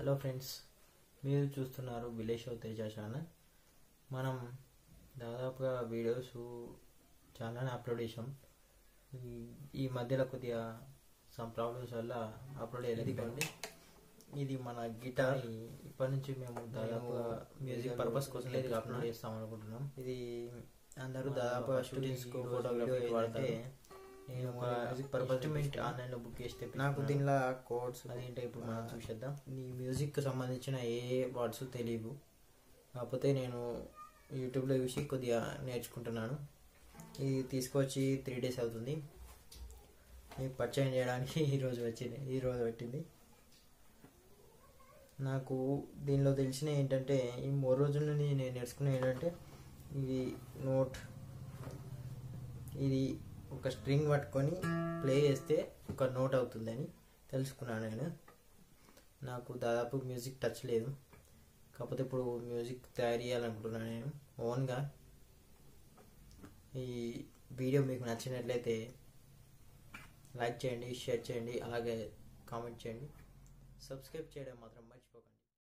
hello friends మీరు చూస్తున్నారు village of Teja channel మనం దాదాపుగా వీడియోస్ చాలానే అప్లోడ్ చేసాం ఈ- ఈ మధ్యలో కొద్దిగా సమ్ ప్రాబ్లమ్స్ వల్ల అప్లోడ్ చేయలేదు ఇది మన గిటార్ ఇప్పటి నుంచి మేము దాదాపుగా మ్యూజిక్ పర్పస్ కోసం లేదు అప్లోడ్ చేస్తాం అనుకుంటున్నాం ఇది అందరూ దాదాపుగా స్టూడెంట్స్ ఫోటోగ్రఫీ వాడితే నేను మ్యూజిక్ పర్పస్ ఇన్స్ట్రుమెంట్ ఆన్లైన్లో బుక్ చేస్తే నాకు దీనిలో కోడ్స్ అదేంటో ఇప్పుడు మనం చూసేద్దాం ఈ మ్యూజిక్ సంబంధించిన ఏ వర్డ్స్ తెలియవు కాకపోతే నేను యూట్యూబ్లో చూసి కొద్దిగా నేర్చుకుంటున్నాను ఇది తీసుకొచ్చి త్రీ డేస్ అవుతుంది మీకు పరిచయం చేయడానికి ఈరోజు వచ్చింది ఈరోజు పెట్టింది నాకు దీనిలో తెలిసిన ఏంటంటే ఈ మూడు రోజుల నుండి నేను నేర్చుకున్న ఏంటంటే ఇది నోట్ ఇది ఒక స్ట్రింగ్ పట్టుకొని ప్లే చేస్తే ఒక నోట్ అవుతుందని తెలుసుకున్నాను నేను నాకు దాదాపు మ్యూజిక్ టచ్ లేదు కాకపోతే ఇప్పుడు మ్యూజిక్ తయారు చేయాలనుకుంటున్నాను నేను ఓన్గా ఈ వీడియో మీకు నచ్చినట్లయితే లైక్ చేయండి షేర్ చేయండి అలాగే కామెంట్ చేయండి సబ్స్క్రైబ్ చేయడం మాత్రం మర్చిపోకండి